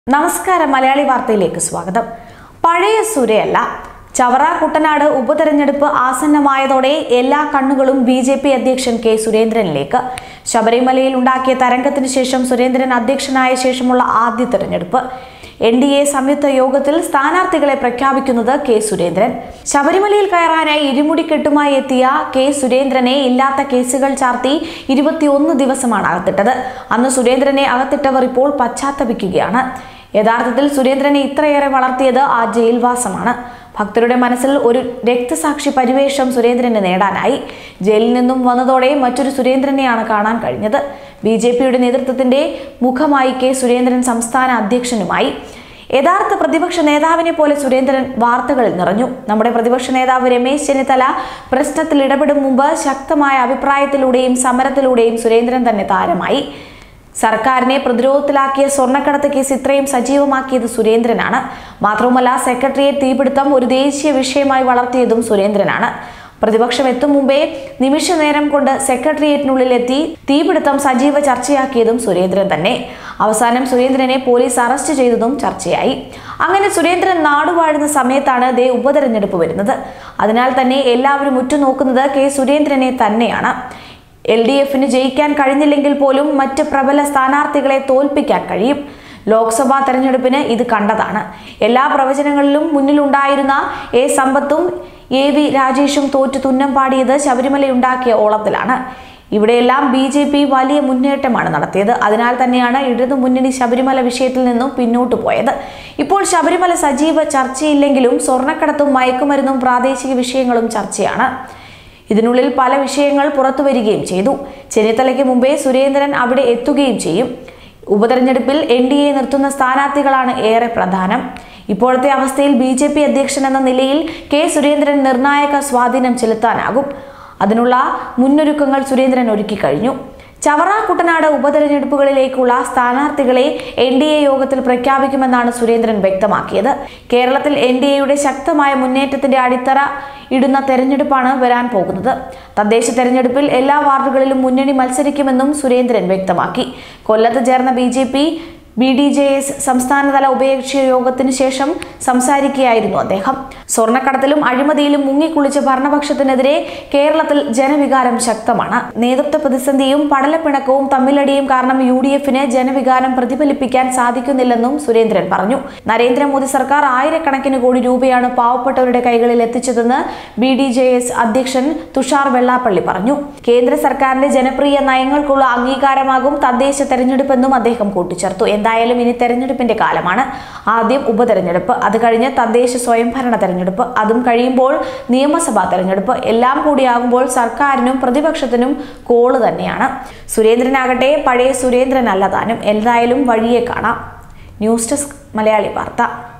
നമസ്കാരം മലയാളി വാർത്തയിലേക്ക് സ്വാഗതം പഴയ സുരയല്ല ചവറ കുട്ടനാട് ഉപതെരഞ്ഞെടുപ്പ് ആസന്നമായതോടെ എല്ലാ കണ്ണുകളും ബി ജെ പി അധ്യക്ഷൻ കെ സുരേന്ദ്രനിലേക്ക് ശബരിമലയിൽ ഉണ്ടാക്കിയ തരംഗത്തിന് ശേഷം സുരേന്ദ്രൻ അധ്യക്ഷനായ ശേഷമുള്ള ആദ്യ തെരഞ്ഞെടുപ്പ് എൻ ഡി എ സംയുക്ത യോഗത്തിൽ സ്ഥാനാർത്ഥികളെ പ്രഖ്യാപിക്കുന്നത് കെ സുരേന്ദ്രൻ ശബരിമലയിൽ കയറാനായി ഇരുമുടിക്കെട്ടുമായി എത്തിയ കെ സുരേന്ദ്രനെ ഇല്ലാത്ത കേസുകൾ ചാർത്തി ഇരുപത്തിയൊന്ന് ദിവസമാണ് അകത്തിട്ടത് അന്ന് സുരേന്ദ്രനെ അകത്തിട്ടവർ ഇപ്പോൾ പശ്ചാത്തപിക്കുകയാണ് യഥാർത്ഥത്തിൽ സുരേന്ദ്രനെ ഇത്രയേറെ വളർത്തിയത് ആ ജയിൽവാസമാണ് ഭക്തരുടെ മനസ്സിൽ ഒരു രക്തസാക്ഷി പരിവേഷം സുരേന്ദ്രന് നേടാനായി ജയിലിൽ നിന്നും വന്നതോടെ മറ്റൊരു സുരേന്ദ്രനെയാണ് കാണാൻ കഴിഞ്ഞത് ബി ജെ പിയുടെ നേതൃത്വത്തിന്റെ മുഖമായി കെ സുരേന്ദ്രൻ സംസ്ഥാന അധ്യക്ഷനുമായി യഥാർത്ഥ പ്രതിപക്ഷ നേതാവിനെ പോലെ സുരേന്ദ്രൻ വാർത്തകളിൽ നിറഞ്ഞു നമ്മുടെ പ്രതിപക്ഷ നേതാവ് രമേശ് ചെന്നിത്തല പ്രശ്നത്തിൽ ഇടപെടും മുമ്പ് ശക്തമായ അഭിപ്രായത്തിലൂടെയും സമരത്തിലൂടെയും സുരേന്ദ്രൻ തന്നെ താരമായി സർക്കാരിനെ പ്രതിരോധത്തിലാക്കിയ സ്വർണ്ണക്കടത്ത് കേസ് ഇത്രയും സജീവമാക്കിയത് സുരേന്ദ്രനാണ് മാത്രവുമല്ല സെക്രട്ടേറിയറ്റ് തീപിടുത്തം ഒരു ദേശീയ വിഷയമായി വളർത്തിയതും സുരേന്ദ്രനാണ് പ്രതിപക്ഷം എത്തും മുമ്പേ നിമിഷ നേരം കൊണ്ട് സെക്രട്ടേറിയറ്റിനുള്ളിൽ എത്തി തീപിടുത്തം സജീവ ചർച്ചയാക്കിയതും സുരേന്ദ്രൻ തന്നെ അവസാനം സുരേന്ദ്രനെ പോലീസ് അറസ്റ്റ് ചെയ്തതും ചർച്ചയായി അങ്ങനെ സുരേന്ദ്രൻ നാടുവാഴുന്ന സമയത്താണ് ദേ ഉപതെരഞ്ഞെടുപ്പ് വരുന്നത് അതിനാൽ തന്നെ എല്ലാവരും ഉറ്റുനോക്കുന്നത് കെ സുരേന്ദ്രനെ തന്നെയാണ് എൽ ഡി എഫിന് ജയിക്കാൻ കഴിഞ്ഞില്ലെങ്കിൽ പോലും മറ്റ് പ്രബല സ്ഥാനാർത്ഥികളെ തോൽപ്പിക്കാൻ കഴിയും ലോക്സഭാ തെരഞ്ഞെടുപ്പിന് ഇത് കണ്ടതാണ് എല്ലാ പ്രവചനങ്ങളിലും മുന്നിലുണ്ടായിരുന്ന എ സമ്പത്തും എ വി രാജേഷും തോറ്റു തുന്നം പാടിയത് ശബരിമലയുണ്ടാക്കിയ ഓളത്തിലാണ് ഇവിടെയെല്ലാം ബി ജെ പി വലിയ മുന്നേറ്റമാണ് നടത്തിയത് അതിനാൽ തന്നെയാണ് ഇടതു മുന്നണി ശബരിമല വിഷയത്തിൽ നിന്നും പിന്നോട്ട് പോയത് ഇപ്പോൾ ശബരിമല സജീവ ചർച്ചയില്ലെങ്കിലും സ്വർണ്ണക്കടത്തും മയക്കുമരുന്നും പ്രാദേശിക വിഷയങ്ങളും ചർച്ചയാണ് ഇതിനുള്ളിൽ പല വിഷയങ്ങൾ പുറത്തു വരികയും ചെയ്തു ചെന്നിത്തലയ്ക്ക് മുമ്പേ സുരേന്ദ്രൻ അവിടെ എത്തുകയും ചെയ്യും ഉപതെരഞ്ഞെടുപ്പിൽ എൻ ഡി എ നിർത്തുന്ന സ്ഥാനാർത്ഥികളാണ് ഏറെ പ്രധാനം ഇപ്പോഴത്തെ അവസ്ഥയിൽ ബി ജെ പി അധ്യക്ഷൻ എന്ന നിലയിൽ കെ സുരേന്ദ്രൻ നിർണായക സ്വാധീനം ചെലുത്താനാകും അതിനുള്ള മുന്നൊരുക്കങ്ങൾ സുരേന്ദ്രൻ ഒരുക്കി കഴിഞ്ഞു ചവറ കുട്ടനാട് ഉപതെരഞ്ഞെടുപ്പുകളിലേക്കുള്ള സ്ഥാനാർത്ഥികളെ എൻ ഡി എ യോഗത്തിൽ പ്രഖ്യാപിക്കുമെന്നാണ് സുരേന്ദ്രൻ വ്യക്തമാക്കിയത് കേരളത്തിൽ എൻ ഡി എയുടെ ശക്തമായ മുന്നേറ്റത്തിന്റെ അടിത്തറ ഇടുന്ന തെരഞ്ഞെടുപ്പാണ് വരാൻ പോകുന്നത് തദ്ദേശ തെരഞ്ഞെടുപ്പിൽ എല്ലാ വാർഡുകളിലും മുന്നണി മത്സരിക്കുമെന്നും സുരേന്ദ്രൻ വ്യക്തമാക്കി കൊല്ലത്ത് ചേർന്ന B J P B D J S സംസ്ഥാനതല ഉഭയകക്ഷി യോഗത്തിന് ശേഷം സംസാരിക്കുകയായിരുന്നു അദ്ദേഹം സ്വർണ്ണക്കടത്തിലും അഴിമതിയിലും മുങ്ങിക്കുളിച്ച ഭരണപക്ഷത്തിനെതിരെ കേരളത്തിൽ ജനവികാരം ശക്തമാണ് നേതൃത്വ പ്രതിസന്ധിയും പടലപ്പിണക്കവും തമ്മിലടിയും കാരണം യു ഡി എഫിന് ജനവികാരം പ്രതിഫലിപ്പിക്കാൻ സാധിക്കുന്നില്ലെന്നും സുരേന്ദ്രൻ പറഞ്ഞു നരേന്ദ്രമോദി സർക്കാർ ആയിരക്കണക്കിന് കോടി രൂപയാണ് പാവപ്പെട്ടവരുടെ കൈകളിൽ എത്തിച്ചതെന്ന് ബി ഡി ജെ എസ് അധ്യക്ഷൻ തുഷാർ വെള്ളാപ്പള്ളി പറഞ്ഞു കേന്ദ്ര സർക്കാരിന്റെ ജനപ്രിയ നയങ്ങൾക്കുള്ള അംഗീകാരമാകും തദ്ദേശ തെരഞ്ഞെടുപ്പെന്നും അദ്ദേഹം കൂട്ടിച്ചേർത്തു എന്തായാലും ഇനി തെരഞ്ഞെടുപ്പിന്റെ കാലമാണ് ആദ്യം ഉപതെരഞ്ഞെടുപ്പ് അത് കഴിഞ്ഞ് തദ്ദേശ സ്വയംഭരണ തെരഞ്ഞെടുപ്പ് അതും കഴിയുമ്പോൾ നിയമസഭാ തെരഞ്ഞെടുപ്പ് എല്ലാം കൂടിയാകുമ്പോൾ സർക്കാരിനും പ്രതിപക്ഷത്തിനും കോള് തന്നെയാണ് സുരേന്ദ്രനാകട്ടെ പഴയ സുരേന്ദ്രനല്ല താനും എന്തായാലും വഴിയെ കാണാം ന്യൂസ് ഡെസ്ക് മലയാളി വാർത്ത